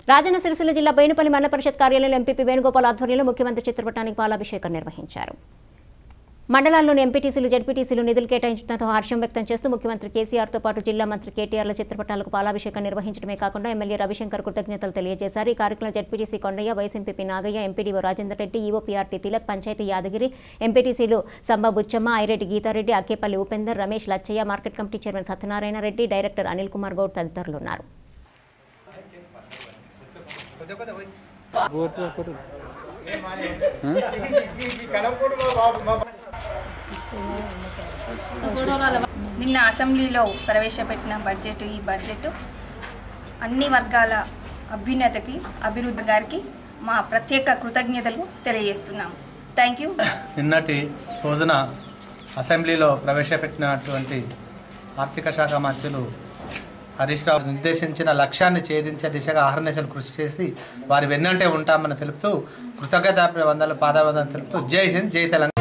రాజన్న సిరిసిల్ల జిల్లా బైనపల్లి మండల పరిషత్ కార్యాలయంలో ఎంపీపీ వేణుగోపాల్ ఆధ్వర్యంలో ముఖ్యమంత్రి చిత్రపటానికి పాలాభిషేకం నిర్వహించారు మండలాల్లోని ఎంపీటీసీలు జడ్పీటీసీలు నిధులు కేటాయించడంతో హర్షం వ్యక్తం చేస్తూ ముఖ్యమంత్రి కేసీఆర్తో పాటు జిల్లా మంత్రి కేటీఆర్ల చిత్రపటాలకు పాలాభిషేకం నిర్వహించడమే కాకుండా ఎమ్మెల్యే రవిశంకర్ కృతజ్ఞతలు తెలియజేశారు ఈ కార్యక్రమంలో ZPTC Kondaiah vice MPP Nagaiah MPDO Rajender Reddy EOPRT Tilak panchayat Yadagiri ఎంపీటీసీలు సంబ Buchamma Aireddy Geethareddy Akkepalli Upender Ramesh Lachaiah market committee chairman Satyanarayana Reddy director Anil Kumar Goud తదితరులు ఉన్నారు నిన్న అసెంబ్లీలో ప్రవేశపెట్టిన బడ్జెట్ ఈ బడ్జెట్ అన్ని వర్గాల అభ్యున్నతకి అభివృద్ధి గారికి మా ప్రత్యేక కృతజ్ఞతలు తెలియజేస్తున్నాము థ్యాంక్ యూ నిన్నటి రోజున అసెంబ్లీలో ప్రవేశపెట్టినటువంటి ఆర్థిక శాఖ మంత్రులు హరీష్ రావు నిర్దేశించిన లక్ష్యాన్ని ఛేదించే దిశగా ఆహర్నిశలు కృషి చేసి వారి వెన్నంటే ఉంటామని తెలుపుతూ కృతజ్ఞత వందల పాదావందలు తెలుపుతూ జై హింద్ జై తెలంగాణ